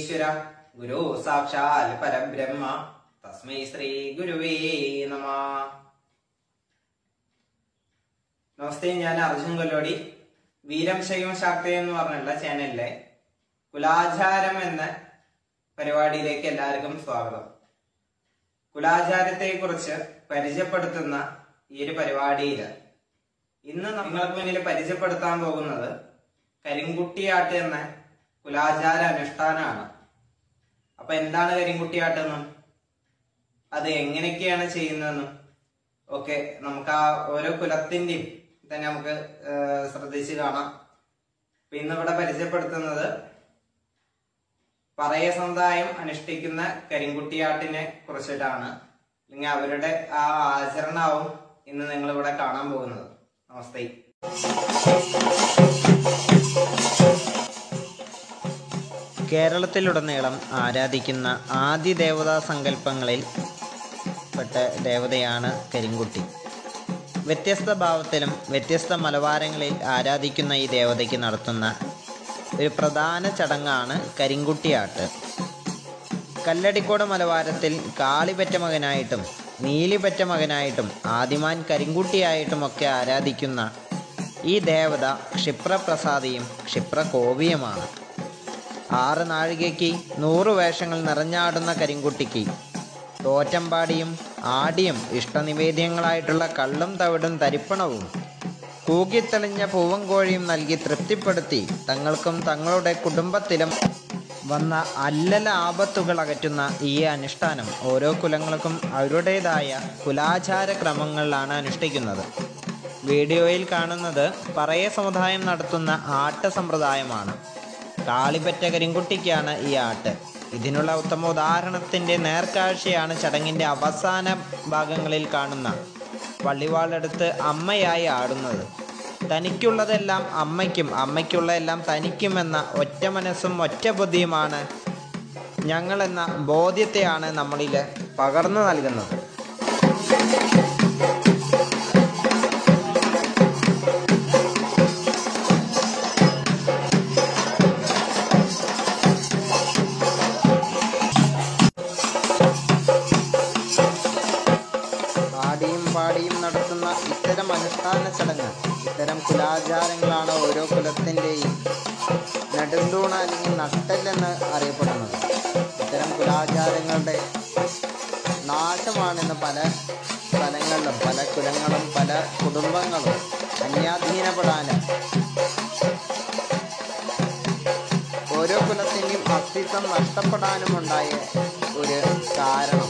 പരമേശ്വര ഗുരു സാക്ഷാൽ പരബ്രഹ്മ തസ്മൈ ശ്രീ ഗുരുവേ നമ നമസ്തേ ഞാൻ അർജുൻ കൊല്ലോടി വീരം ശൈവം ശാക്തയും എന്ന് പറഞ്ഞുള്ള ചാനലിലെ കുലാചാരം എന്ന പരിപാടിയിലേക്ക് എല്ലാവർക്കും സ്വാഗതം കുലാചാരത്തെ കുറിച്ച് പരിചയപ്പെടുത്തുന്ന ഈ ഒരു പരിപാടിയിൽ ഇന്ന് നിങ്ങൾക്ക് മുന്നിൽ പരിചയപ്പെടുത്താൻ പോകുന്നത് കരിങ്കുട്ടിയാട്ട് എന്ന കുലാചാര അനുഷ്ഠാനമാണ് അപ്പൊ എന്താണ് കരിങ്കുട്ടിയാട്ടെന്നും അത് എങ്ങനെയൊക്കെയാണ് ചെയ്യുന്നതെന്നും ഒക്കെ നമുക്ക് ആ ഓരോ കുലത്തിന്റെയും തന്നെ നമുക്ക് ഏഹ്, ശ്രദ്ധിച്ച് കാണാം അപ്പൊ ഇന്നിവിടെ പരിചയപ്പെടുത്തുന്നത് പറയ സമുദായം അനുഷ്ഠിക്കുന്ന കരിങ്കുട്ടിയാട്ടിനെ കുറിച്ചിട്ടാണ് അല്ലെങ്കിൽ അവരുടെ ആ ആചരണവും ഇന്ന് നിങ്ങൾ ഇവിടെ കാണാൻ പോകുന്നത് നമസ്തേ കേരളത്തിലുടനീളം ആരാധിക്കുന്ന ആദ്യ ദേവതാ സങ്കല്പങ്ങളിൽ പെട്ട ദേവതയാണ് കരിങ്കുട്ടി വ്യത്യസ്ത ഭാവത്തിലും വ്യത്യസ്ത മലവാരങ്ങളിൽ ആരാധിക്കുന്ന ഈ ദേവതയ്ക്ക് നടത്തുന്ന ഒരു പ്രധാന ചടങ്ങാണ് കരിങ്കുട്ടിയാട്ട് കല്ലടിക്കോട് മലവാരത്തിൽ കാളിപറ്റ മകനായിട്ടും നീലിപറ്റ മകനായിട്ടും ആദിമാൻ കരിങ്കുട്ടിയായിട്ടും ഒക്കെ ആരാധിക്കുന്ന ഈ ദേവത ക്ഷിപ്രപ്രസാദിയും ക്ഷിപ്രകോപിയുമാണ് ആറ് നാഴികയ്ക്ക് നൂറ് വേഷങ്ങൾ നിറഞ്ഞാടുന്ന കരിങ്കുട്ടിക്ക് തോറ്റമ്പാടിയും ആടിയും ഇഷ്ടനിവേദ്യങ്ങളായിട്ടുള്ള കള്ളും തവിടും തരിപ്പണവും കൂകിത്തെളിഞ്ഞ പൂവൻകോഴിയും നൽകി തൃപ്തിപ്പെടുത്തി തങ്ങൾക്കും തങ്ങളുടെ കുടുംബത്തിലും വന്ന അല്ലല ആപത്തുകൾ അകറ്റുന്ന ഈ അനുഷ്ഠാനം ഓരോ കുലങ്ങൾക്കും അവരുടേതായ കുലാചാര ക്രമങ്ങളിലാണ് അനുഷ്ഠിക്കുന്നത് വീഡിയോയിൽ കാണുന്നത് പറയ സമുദായം നടത്തുന്ന ആട്ട സമ്പ്രദായമാണ് കാളിപ്പറ്റ കരിങ്കുട്ടിക്കാണ് ഈ ആട്ട് ഇതിനുള്ള ഉത്തമ ഉദാഹരണത്തിന്റെ നേർക്കാഴ്ചയാണ് ചടങ്ങിന്റെ അവസാന ഭാഗങ്ങളിൽ കാണുന്ന പള്ളിവാളെടുത്ത് അമ്മയായി ആടുന്നത് തനിക്കുള്ളതെല്ലാം അമ്മയ്ക്കും അമ്മയ്ക്കുള്ളതെല്ലാം തനിക്കുമെന്ന ഒറ്റ മനസ്സും ഒറ്റ ബുദ്ധിയുമാണ് ഞങ്ങളെന്ന ബോധ്യത്തെയാണ് നമ്മളിൽ പകർന്നു നൽകുന്നത് ആടിയും പാടിയും നടത്തുന്ന ഇത്തരം അനുഷ്ഠാന ചടങ്ങ് ഇത്തരം കുലാചാരങ്ങളാണ് ഓരോ കുലത്തിൻ്റെയും നെടുന്തൂണ അല്ലെങ്കിൽ നട്ടല്ലെന്ന് അറിയപ്പെടുന്നത് ഇത്തരം കുലാചാരങ്ങളുടെ നാശമാണിന്ന് പല സ്ഥലങ്ങളിലും പല കുലങ്ങളും പല കുടുംബങ്ങളും അന്യാധീനപ്പെടാനും ഓരോ കുലത്തിൻ്റെയും അസ്തിത്വം നഷ്ടപ്പെടാനുമുണ്ടായ ഒരു കാരണം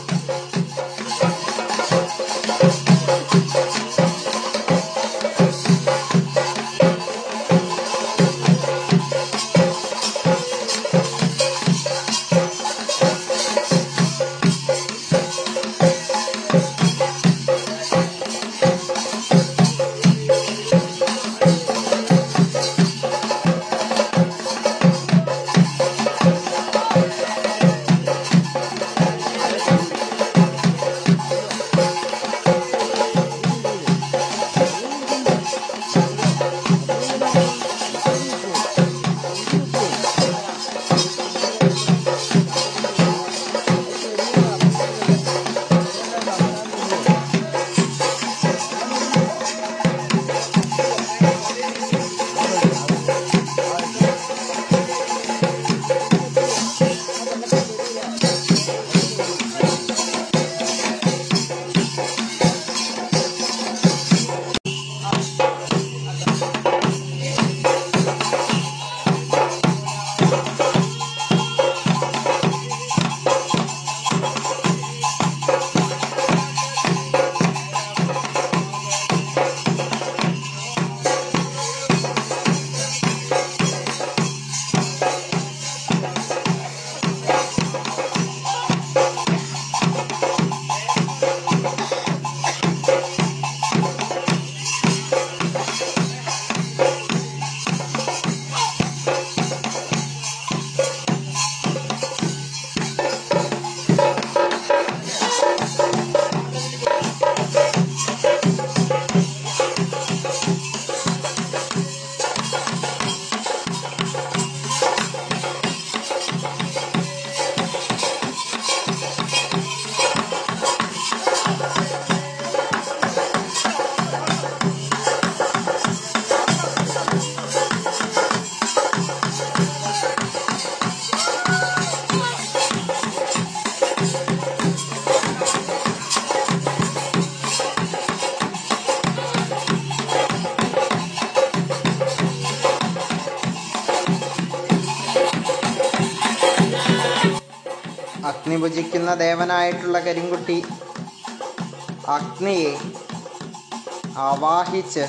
അഗ്നി ഭുജിക്കുന്ന ദേവനായിട്ടുള്ള കരിങ്കുട്ടി അഗ്നിയെ ആവാഹിച്ച്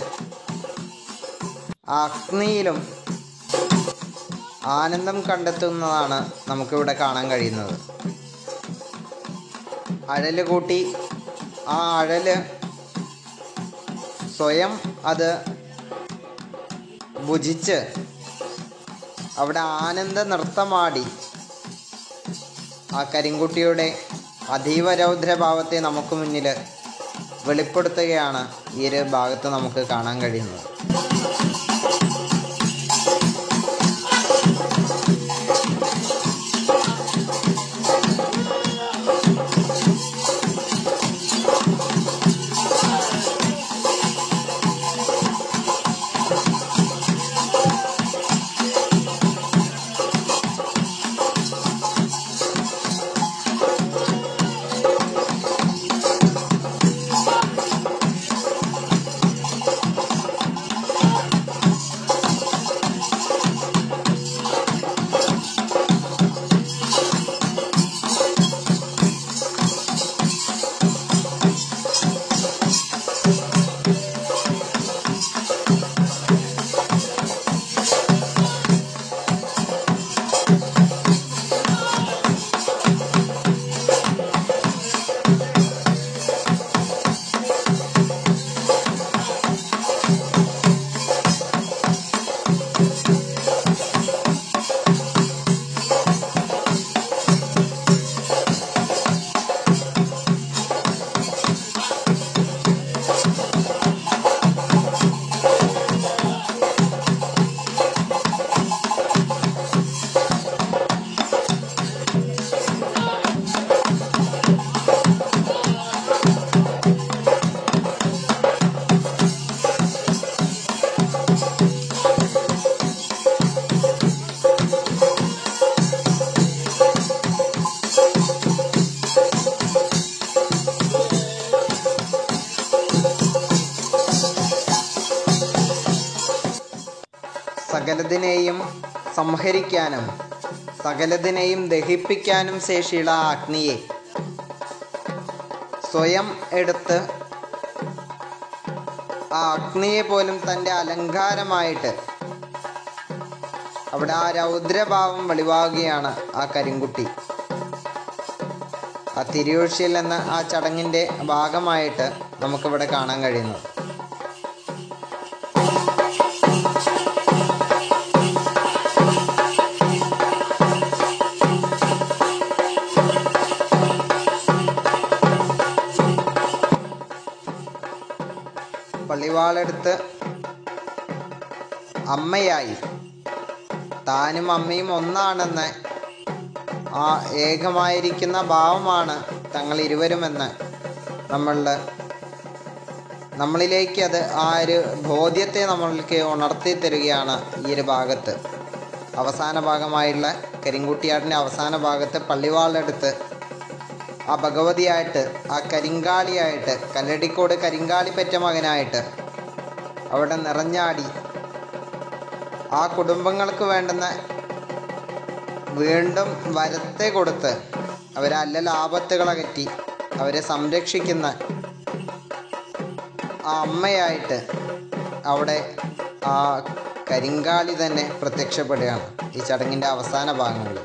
ആ അഗ്നിയിലും ആനന്ദം കണ്ടെത്തുന്നതാണ് നമുക്കിവിടെ കാണാൻ കഴിയുന്നത് അഴല് കൂട്ടി ആ അഴല് സ്വയം അത് ഭുജിച്ച് അവിടെ ആനന്ദ നൃത്തമാടി ആ കരിങ്കുട്ടിയുടെ അതീവ രൗദ്രഭാവത്തെ നമുക്ക് മുന്നിൽ വെളിപ്പെടുത്തുകയാണ് ഈ ഒരു ഭാഗത്ത് നമുക്ക് കാണാൻ കഴിയുന്നത് സകലതിനെയും സംഹരിക്കാനും സകലതിനെയും ദഹിപ്പിക്കാനും ശേഷിയുള്ള ആ അഗ്നിയെ സ്വയം എടുത്ത് ആ അഗ്നിയെ പോലും തൻ്റെ അലങ്കാരമായിട്ട് അവിടെ ആ രൗദ്രഭാവം വെളിവാകുകയാണ് ആ കരിങ്കുട്ടി ആ തിരിയൊഴിച്ചിൽ എന്ന ആ ചടങ്ങിൻ്റെ ഭാഗമായിട്ട് നമുക്കിവിടെ കാണാൻ കഴിയുന്നത് പള്ളിവാളെടുത്ത് അമ്മയായി താനും അമ്മയും ഒന്നാണെന്ന് ആ ഏകമായിരിക്കുന്ന ഭാവമാണ് തങ്ങൾ ഇരുവരുമെന്ന് നമ്മളുടെ നമ്മളിലേക്ക് അത് ആ ഒരു ബോധ്യത്തെ നമ്മൾക്ക് ഉണർത്തി തരികയാണ് ഈ ഒരു ഭാഗത്ത് അവസാന ഭാഗമായുള്ള കരിങ്കുട്ടിയാട്ടിൻ്റെ അവസാന ഭാഗത്ത് പള്ളിവാളെടുത്ത് ആ ഭഗവതിയായിട്ട് ആ കരിങ്കാളിയായിട്ട് കല്ലടിക്കോട് കരിങ്കാളി പെറ്റ മകനായിട്ട് അവിടെ നിറഞ്ഞാടി ആ കുടുംബങ്ങൾക്ക് വേണ്ടുന്ന വീണ്ടും വരത്തെ കൊടുത്ത് അവരെ അല്ല ലാഭത്തുകളകറ്റി അവരെ സംരക്ഷിക്കുന്ന ആ അമ്മയായിട്ട് അവിടെ ആ കരിങ്കാളി തന്നെ പ്രത്യക്ഷപ്പെടുകയാണ് ഈ ചടങ്ങിൻ്റെ അവസാന ഭാഗങ്ങളിൽ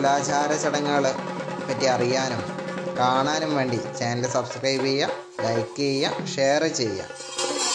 മംഗളാചാര ചടങ്ങുകളെ പറ്റി അറിയാനും കാണാനും വേണ്ടി ചാനൽ സബ്സ്ക്രൈബ് ചെയ്യുക ലൈക്ക് ചെയ്യുക ഷെയർ ചെയ്യുക